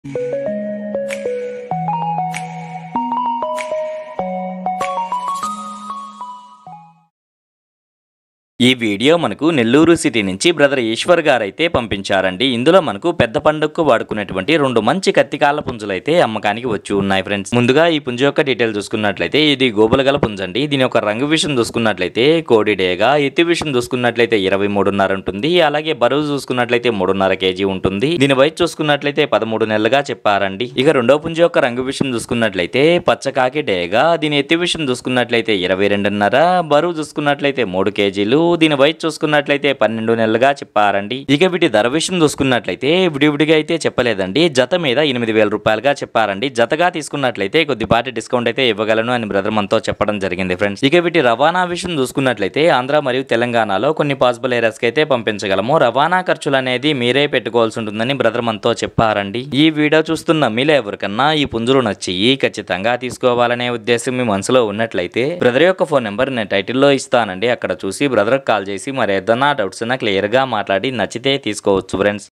ఈ వీడియో మనకు నెల్లూరు సిటీ నుంచి బ్రదర్ ఈశ్వర్ గారు అయితే పంపించారండి ఇందులో మనకు పెద్ద పండుగకు వాడుకునేటువంటి రెండు మంచి కత్తికాల పుంజులు అయితే అమ్మకానికి వచ్చి ఉన్నాయి ఫ్రెండ్స్ ముందుగా ఈ పుంజు యొక్క డీటెయిల్ చూసుకున్నట్లయితే ఇది గోబులగల పుంజు అండి దీని యొక్క రంగు విషయం చూసుకున్నట్లయితే కోడి డేగా ఎత్తి విషయం చూసుకున్నట్లయితే ఇరవై మూడున్నర ఉంటుంది అలాగే బరువు చూసుకున్నట్లయితే మూడున్నర కేజీ ఉంటుంది దీని వయసు చూసుకున్నట్లయితే పదమూడు నెలలుగా చెప్పారండి ఇక రెండో పుంజు యొక్క రంగు విషయం చూసుకున్నట్లయితే పచ్చకాకి డేగా దీని ఎత్తి విషయం చూసుకున్నట్లయితే ఇరవై రెండున్నర బరువు చూసుకున్నట్లయితే మూడు కేజీలు దీని వయసు చూసుకున్నట్లయితే పన్నెండు నెలలుగా చెప్పారండి ఇక వీటి ధర విషయం చూసుకున్నట్లయితే విడివిడిగా అయితే చెప్పలేదండి జత మీద ఎనిమిది వేల రూపాయలుగా చెప్పారండి జతగా తీసుకున్నట్లయితే కొద్దిపాటి డిస్కౌంట్ అయితే ఇవ్వగలను అని బ్రదర్ మనతో చెప్పడం జరిగింది ఫ్రెండ్స్ ఇక వీటి రవాణా విషయం చూసుకున్నట్లయితే ఆంధ్ర మరియు తెలంగాణలో కొన్ని పాసిబుల్ ఏరియాస్ కి అయితే పంపించగలము రవాణా ఖర్చులు అనేది మీరే పెట్టుకోవాల్సి ఉంటుందని బ్రదర్ మనతో చెప్పారండి ఈ వీడియో చూస్తున్న మీలో ఎవరికన్నా ఈ పుంజులు నచ్చి ఖచ్చితంగా తీసుకోవాలనే ఉద్దేశం మీ మనసులో ఉన్నట్లయితే బ్రదర్ యొక్క ఫోన్ నెంబర్ నేను టైటిల్లో ఇస్తానండి అక్కడ చూసి బ్రదర్ కాల్ చేసి మరి ఏదన్నా డౌట్స్ ఉన్నా క్లియర్ గా మాట్లాడి నచ్చితే తీసుకోవచ్చు ఫ్రెండ్స్